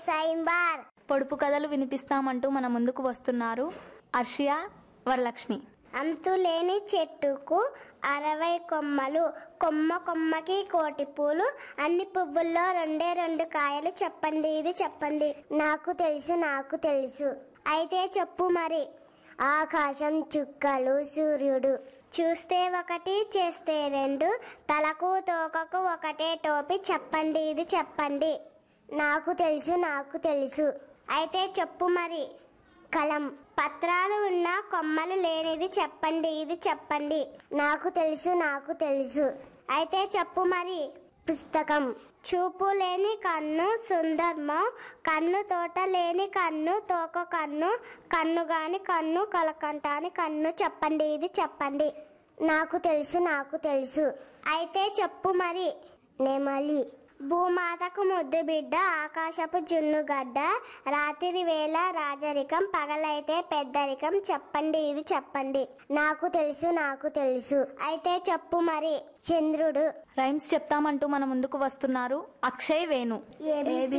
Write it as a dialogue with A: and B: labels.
A: సైంబార్
B: పొడుపు కథలు వినిపిస్తామంటూ మన ముందుకు వస్తున్నారు అర్షియా వరలక్ష్మి
A: అంతులేని చెట్టుకు అరవై కొమ్మలు కొమ్మ కొమ్మకి కోటి పూలు అన్ని పువ్వుల్లో రెండే రెండు కాయలు చెప్పండి ఇది చెప్పండి నాకు తెలుసు నాకు తెలుసు అయితే చెప్పు మరి ఆకాశం చుక్కలు సూర్యుడు చూస్తే ఒకటి చేస్తే రెండు తలకు తోకకు ఒకటే టోపీ చెప్పండి ఇది చెప్పండి నాకు తెలుసు నాకు తెలుసు అయితే చెప్పు మరి కలం పత్రాలు ఉన్న కొమ్మలు లేనిది చెప్పండి ఇది చెప్పండి నాకు తెలుసు నాకు తెలుసు అయితే చెప్పు మరి పుస్తకం చూపు లేని కన్ను సుందర్మ కన్ను తోట లేని కన్ను తోక కన్ను కన్ను గాని కన్ను కలకంటాని కన్ను చెప్పండి ఇది చెప్పండి నాకు తెలుసు నాకు తెలుసు అయితే చెప్పు మరి నెమలి భూమాతకు ముద్దు బిడ్డ ఆకాశపు జున్నుగడ్డ రాత్రి వేళ రాజరికం పగలైతే పెద్దరికం చెప్పండి ఇది చెప్పండి నాకు తెలుసు నాకు తెలుసు అయితే చెప్పు మరి చంద్రుడు
B: రైమ్స్ చెప్తామంటూ మన ముందుకు వస్తున్నారు అక్షయ్ వేణు
A: ఏబిసి